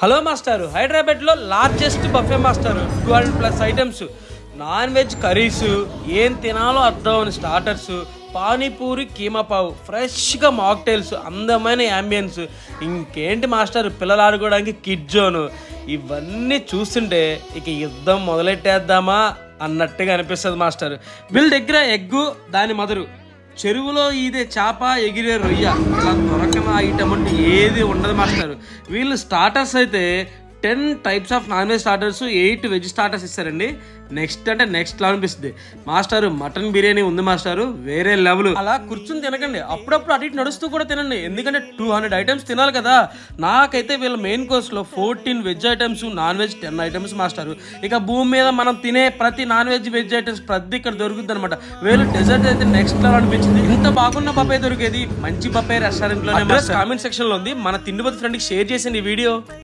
hello మాస్టారు హైదరాబాద్లో largest buffet మాస్టారు twelve plus items non veg curries ఏం తినాలో అర్థం అని స్టార్టర్స్ పానీపూరి కీమా పావు ఫ్రెష్గా మాక్టైల్స్ అందమైన యాంబియన్స్ ఇంకేంటి మాస్టర్ పిల్లలు ఆడుకోవడానికి కిడ్ జోను ఇవన్నీ చూస్తుంటే ఇక యుద్ధం మొదలెట్టేద్దామా అన్నట్టుగా అనిపిస్తుంది మాస్టర్ వీళ్ళ దగ్గర ఎగ్గు దాని మదరు చెరువులో ఈదే చేప ఎగిరే రొయ్య ఇలా దొరకన ఐటమ్ అంటే ఏది ఉండదు మాస్టర్ వీళ్ళు స్టార్టర్స్ అయితే ten types of non veg starters eight veg starters ఇస్తారండి నెక్స్ట్ అంటే నెక్స్ట్ లా అనిపిస్తుంది మాస్టారు మటన్ బిర్యానీ ఉంది మాస్టారు వేరే లెవెల్ అలా కూర్చుని తినకండి అప్పుడప్పుడు అటు ఇటు నడుస్తూ కూడా తినండి ఎందుకంటే టూ హండ్రెడ్ ఐటమ్స్ తినాలి కదా నాకైతే వీళ్ళ మెయిన్ కోర్స్లో fourteen veg items non veg ten items మాస్టారు ఇక భూమి మీద మనం తినే ప్రతి నాన్ వెజ్ వెజ్ ఐటమ్స్ ప్రతి ఇక్కడ దొరుకుతుంది అనమాట వీళ్ళు డెజర్ట్ అయితే నెక్స్ట్ లెవెల్ అనిపించింది ఇంత బాగున్న బఫే దొరికేది మంచి బఫే రెస్టారెంట్ లో కామెంట్ సెక్షన్ లో ఉంది మన తిండిపోతు ఫ్రెండ్ కి షేర్ చేసింది ఈ వీడియో